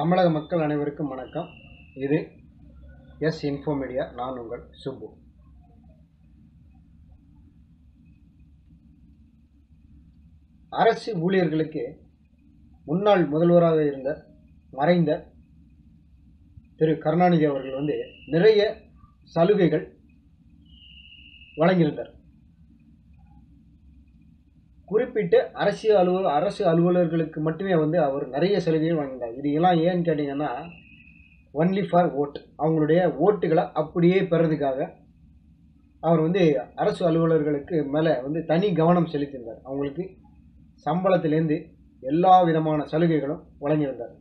தமிழக மக்கள் அனைவருக்கும் வணக்கம் இது எஸ் இன்ஃபோ மீடியா நான் உங்கள் சுப்பு அரசு ஊழியர்களுக்கு முன்னாள் முதல்வராக இருந்த மறைந்த திரு கருணாநிதி அவர்கள் வந்து நிறைய சலுகைகள் வழங்கியிருந்தார் குறிப்பிட்ட அரசியல் அலுவல் அரசு அலுவலர்களுக்கு மட்டுமே வந்து அவர் நிறைய சலுகைகள் வழங்கினார் இது எல்லாம் ஏன்னு கேட்டிங்கன்னா ஒன்லி ஃபார் ஓட் அவங்களுடைய ஓட்டுகளை அப்படியே பெறதுக்காக அவர் வந்து அரசு அலுவலர்களுக்கு மேலே வந்து தனி கவனம் செலுத்தியிருந்தார் அவங்களுக்கு சம்பளத்திலேருந்து எல்லா விதமான சலுகைகளும் வழங்கியிருந்தார்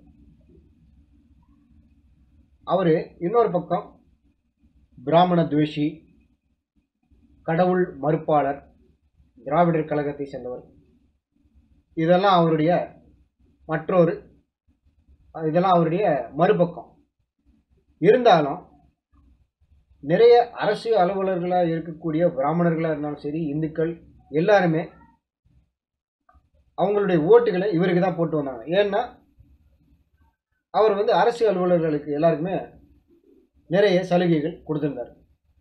அவர் இன்னொரு பக்கம் பிராமண துவேஷி கடவுள் மறுப்பாளர் திராவிடர் கழகத்தை சேர்ந்தவர் இதெல்லாம் அவருடைய மற்றொரு இதெல்லாம் அவருடைய மறுபக்கம் இருந்தாலும் நிறைய அரசு அலுவலர்களாக இருக்கக்கூடிய பிராமணர்களாக இருந்தாலும் சரி இந்துக்கள் எல்லாருமே அவங்களுடைய ஓட்டுகளை இவருக்கு தான் போட்டு வந்தாங்க ஏன்னா அவர் வந்து அரசு அலுவலர்களுக்கு எல்லாருக்குமே நிறைய சலுகைகள் கொடுத்துருந்தார்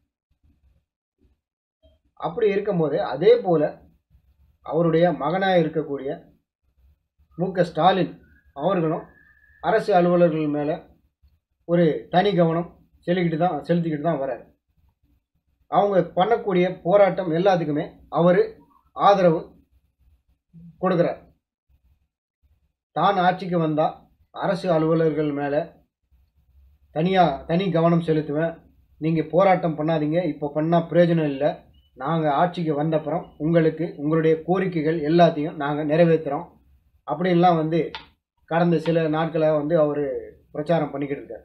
அப்படி இருக்கும்போது அதே போல் அவருடைய மகனாக இருக்கக்கூடிய மு க ஸ்டாலின் அவர்களும் அரசு அலுவலர்கள் மேலே ஒரு தனி கவனம் செலுத்திக்கிட்டு தான் செலுத்திக்கிட்டு தான் வரார் அவங்க பண்ணக்கூடிய போராட்டம் எல்லாத்துக்குமே அவர் ஆதரவு கொடுக்குறார் தான் ஆட்சிக்கு வந்தால் அரசு அலுவலர்கள் மேலே தனியாக தனி கவனம் செலுத்துவேன் நீங்கள் போராட்டம் பண்ணாதீங்க இப்போ பண்ணால் பிரயோஜனம் இல்லை நாங்கள் ஆட்சிக்கு வந்தப்புறம் உங்களுக்கு உங்களுடைய கோரிக்கைகள் எல்லாத்தையும் நாங்கள் நிறைவேற்றுறோம் அப்படின்லாம் வந்து கடந்த சில நாட்களாக வந்து அவர் பிரச்சாரம் பண்ணிக்கிட்டு இருக்கார்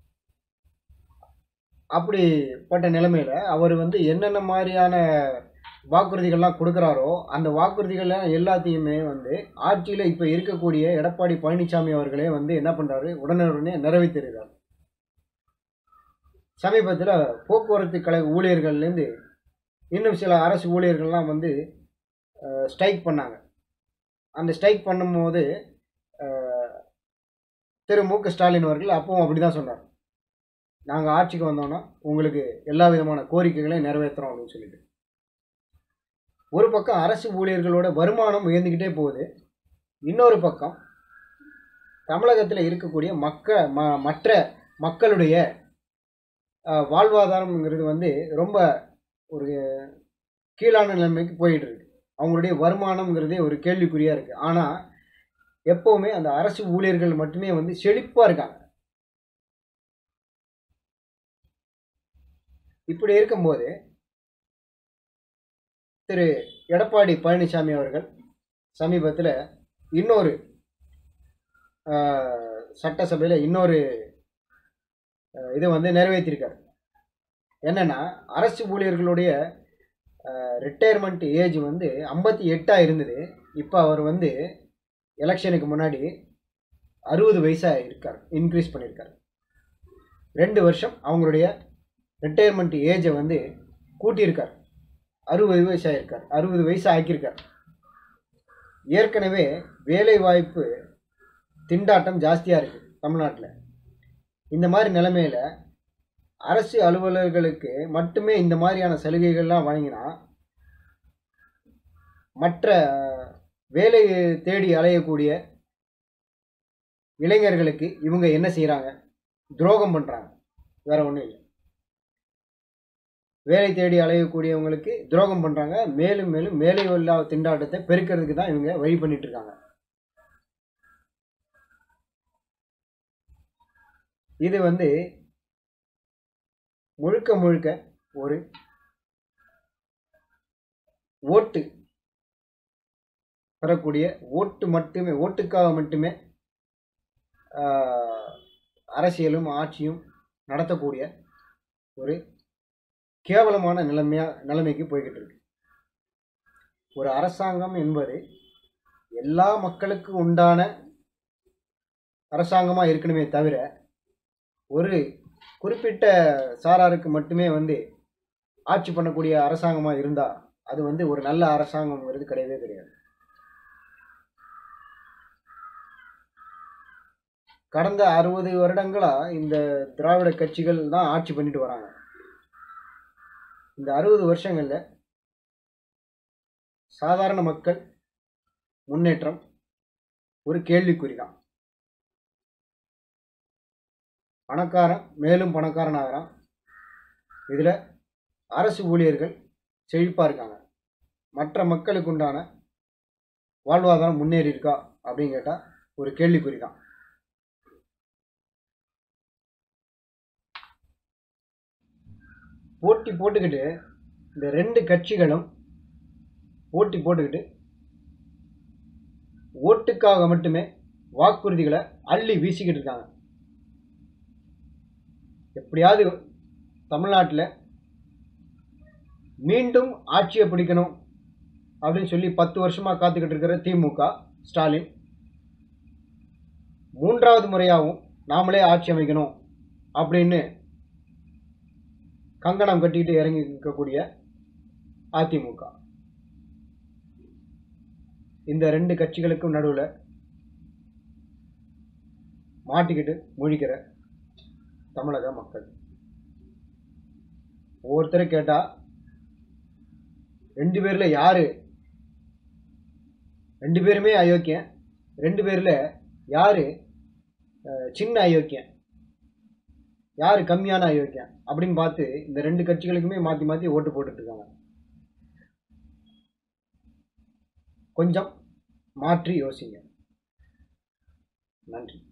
அப்படிப்பட்ட நிலைமையில் அவர் வந்து என்னென்ன மாதிரியான வாக்குறுதிகள்லாம் கொடுக்குறாரோ அந்த வாக்குறுதிகள் எல்லாத்தையுமே வந்து ஆட்சியில் இப்போ இருக்கக்கூடிய எடப்பாடி பழனிசாமி அவர்களே வந்து என்ன பண்ணுறாரு உடனுடனே நிறைவேற்றிருக்கார் சமீபத்தில் போக்குவரத்து கழக ஊழியர்கள்லேருந்து இன்னும் சில அரசு ஊழியர்கள்லாம் வந்து ஸ்ட்ரைக் பண்ணாங்க அந்த ஸ்ட்ரைக் பண்ணும்போது திரு மு க ஸ்டாலின் அவர்கள் அப்பவும் அப்படி தான் சொன்னார் நாங்கள் ஆட்சிக்கு வந்தோன்னா உங்களுக்கு எல்லா விதமான கோரிக்கைகளையும் நிறைவேற்றுறோம் அப்படின்னு சொல்லிட்டு ஒரு பக்கம் அரசு ஊழியர்களோட வருமானம் உயர்ந்துக்கிட்டே போகுது இன்னொரு பக்கம் தமிழகத்தில் இருக்கக்கூடிய மக்க ம மற்ற மக்களுடைய வாழ்வாதாரம்ங்கிறது வந்து ரொம்ப ஒரு கீழான நிலைமைக்கு போயிட்டு இருக்கு அவங்களுடைய வருமானம்ங்கிறதே ஒரு கேள்விக்குறியாக இருக்குது ஆனால் எப்போவுமே அந்த அரசு ஊழியர்கள் மட்டுமே வந்து செழிப்பாக இருக்காங்க இப்படி இருக்கும்போது திரு எடப்பாடி பழனிசாமி அவர்கள் சமீபத்தில் இன்னொரு சட்டசபையில் இன்னொரு இதை வந்து நிறைவேற்றிருக்கார் என்னென்னா அரசு ஊழியர்களுடைய ரிட்டையர்மெண்ட் ஏஜ் வந்து ஐம்பத்தி எட்டாக இருந்தது இப்போ அவர் வந்து எலெக்ஷனுக்கு முன்னாடி அறுபது வயசாக இருக்கார் இன்க்ரீஸ் பண்ணியிருக்கார் ரெண்டு வருஷம் அவங்களுடைய ரிட்டையர்மெண்ட் ஏஜை வந்து கூட்டியிருக்கார் அறுபது வயசாக இருக்கார் அறுபது வயசு ஆக்கியிருக்கார் ஏற்கனவே வேலை வாய்ப்பு திண்டாட்டம் ஜாஸ்தியாக இருக்குது தமிழ்நாட்டில் இந்த மாதிரி நிலைமையில் அரசு அலுவலர்களுக்கு மட்டுமே இந்த மாதிரியான சலுகைகள்லாம் வழங்கினா மற்ற வேலை தேடி அலையக்கூடிய இளைஞர்களுக்கு இவங்க என்ன செய்கிறாங்க துரோகம் பண்ணுறாங்க வேற ஒன்றும் இல்லை வேலை தேடி அலையக்கூடியவங்களுக்கு துரோகம் பண்ணுறாங்க மேலும் மேலும் வேலை இல்லா திண்டாட்டத்தை பெருக்கிறதுக்கு தான் இவங்க வழி பண்ணிட்டு இருக்காங்க இது வந்து முழுக்க முழுக்க ஒரு ஓட்டு பெறக்கூடிய ஓட்டு மட்டுமே ஓட்டுக்காக மட்டுமே அரசியலும் ஆட்சியும் நடத்தக்கூடிய ஒரு கேவலமான நிலைமையா நிலைமைக்கு போய்கிட்டு இருக்கு ஒரு அரசாங்கம் என்பது எல்லா மக்களுக்கு உண்டான அரசாங்கமாக இருக்கணுமே தவிர ஒரு குறிப்பிட்ட சாராருக்கு மட்டுமே வந்து ஆட்சி பண்ணக்கூடிய அரசாங்கமாக இருந்தால் அது வந்து ஒரு நல்ல அரசாங்கம்ங்கிறது கிடையவே கிடையாது கடந்த அறுபது வருடங்களாக இந்த திராவிட கட்சிகள் தான் ஆட்சி பண்ணிட்டு வராங்க இந்த அறுபது வருஷங்களில் சாதாரண மக்கள் முன்னேற்றம் ஒரு கேள்விக்குறி தான் பணக்காரன் மேலும் பணக்காரன் ஆகிறான் இதில் அரசு ஊழியர்கள் செழிப்பாக இருக்காங்க மற்ற மக்களுக்கு உண்டான வாழ்வாதாரம் முன்னேறி இருக்கா அப்படின்னு கேட்டால் ஒரு கேள்விக்குறி தான் போட்டி போட்டுக்கிட்டு இந்த ரெண்டு கட்சிகளும் போட்டி போட்டுக்கிட்டு ஓட்டுக்காக மட்டுமே வாக்குறுதிகளை அள்ளி வீசிக்கிட்டு இருக்காங்க எப்படியாவது தமிழ்நாட்டில் மீண்டும் ஆட்சியை பிடிக்கணும் அப்படின்னு சொல்லி பத்து வருஷமாக காத்துக்கிட்டு இருக்கிற திமுக ஸ்டாலின் மூன்றாவது முறையாகவும் நாமளே ஆட்சி அமைக்கணும் அப்படின்னு கங்கணம் கட்டிட்டு இறங்கி இருக்கக்கூடிய அதிமுக இந்த ரெண்டு கட்சிகளுக்கும் நடுவில் மாட்டிக்கிட்டு முழிக்கிற தமிழக மக்கள் ஒவ்வொருத்தரை கேட்டால் ரெண்டு பேரில் யார் ரெண்டு பேருமே அயோக்கியம் ரெண்டு பேரில் யார் சின்ன அயோக்கியம் யார் கம்மியான அயோக்கியம் அப்படின்னு பார்த்து இந்த ரெண்டு கட்சிகளுக்குமே மாற்றி மாற்றி ஓட்டு போட்டுட்டு இருக்காங்க கொஞ்சம் மாற்றி யோசிங்க நன்றி